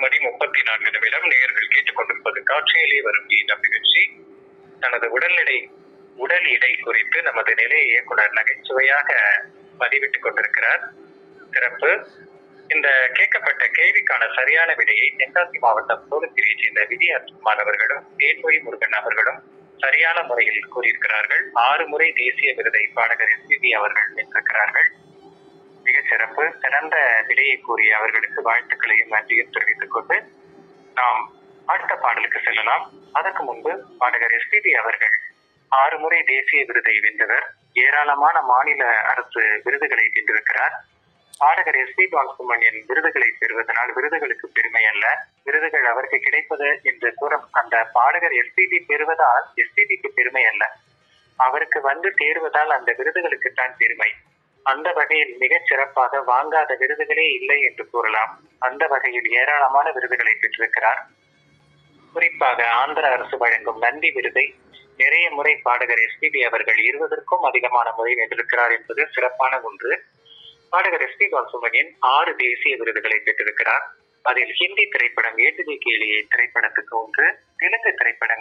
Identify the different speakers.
Speaker 1: மணி முப்பத்தி நான்கு நிமிடம் நேர்கள் கேட்டுக்கொண்டிருப்பது காட்சியிலே வரும் இந்த நிகழ்ச்சி தனது உடல்நிலை உடல் எடை குறித்து நமது நிலைய இயக்குனர் நகைச்சுவையாக பதிவிட்டுக் கொண்டிருக்கிறார் சிறப்பு இந்த கேட்கப்பட்ட கேள்விக்கான சரியான விடையை தென்காசி மாவட்டம் சோழத்திரியை சேர்ந்த விஜயகுமார் அவர்களும் தேன்மொழி முருகன் அவர்களும் சரியான முறையில் கூறியிருக்கிறார்கள் ஆறு முறை தேசிய விருதை பாடகர் எஸ்பிபி அவர்கள் வென்றிருக்கிறார்கள் மிகச் சிறப்பு சிறந்த விடையை கூறிய அவர்களுக்கு வாழ்த்துக்களையும் நன்றியும் தெரிவித்துக் கொண்டு நாம் அடுத்த பாடலுக்கு செல்லலாம் அதற்கு முன்பு பாடகர் எஸ்பிபி அவர்கள் ஆறு முறை தேசிய விருதை வென்றவர் ஏராளமான மாநில அரசு விருதுகளை வென்றிருக்கிறார் பாடகர் எஸ் பி பாலசுப்ரமணியன் விருதுகளை பெறுவதனால் விருதுகளுக்கு பெருமை அல்ல விருதுகள் அவருக்கு கிடைப்பது என்று கூற அந்த பாடகர் எஸ்பிபி பெறுவதால் எஸ்பிபிக்கு பெருமை அல்ல அவருக்கு வந்து தேர்வதால் அந்த விருதுகளுக்கு தான் பெருமை அந்த வகையில் மிகச் சிறப்பாக வாங்காத விருதுகளே இல்லை என்று கூறலாம் அந்த வகையில் ஏராளமான விருதுகளை பெற்றிருக்கிறார் குறிப்பாக ஆந்திர அரசு வழங்கும் நந்தி விருதை நிறைய முறை பாடகர் எஸ்பிபி அவர்கள் இருபதற்கும் அதிகமான முறை வென்றிருக்கிறார் என்பது சிறப்பான ஒன்று பாடகர் எஸ் பி பாலசுப்ரமணியன் ஆறு தேசிய விருதுகளை பெற்றிருக்கிறார் அதில் ஹிந்தி திரைப்படம் ஏட்டுதி கேளியை திரைப்படத்துக்கு ஒன்று தெலுங்கு திரைப்படங்கள்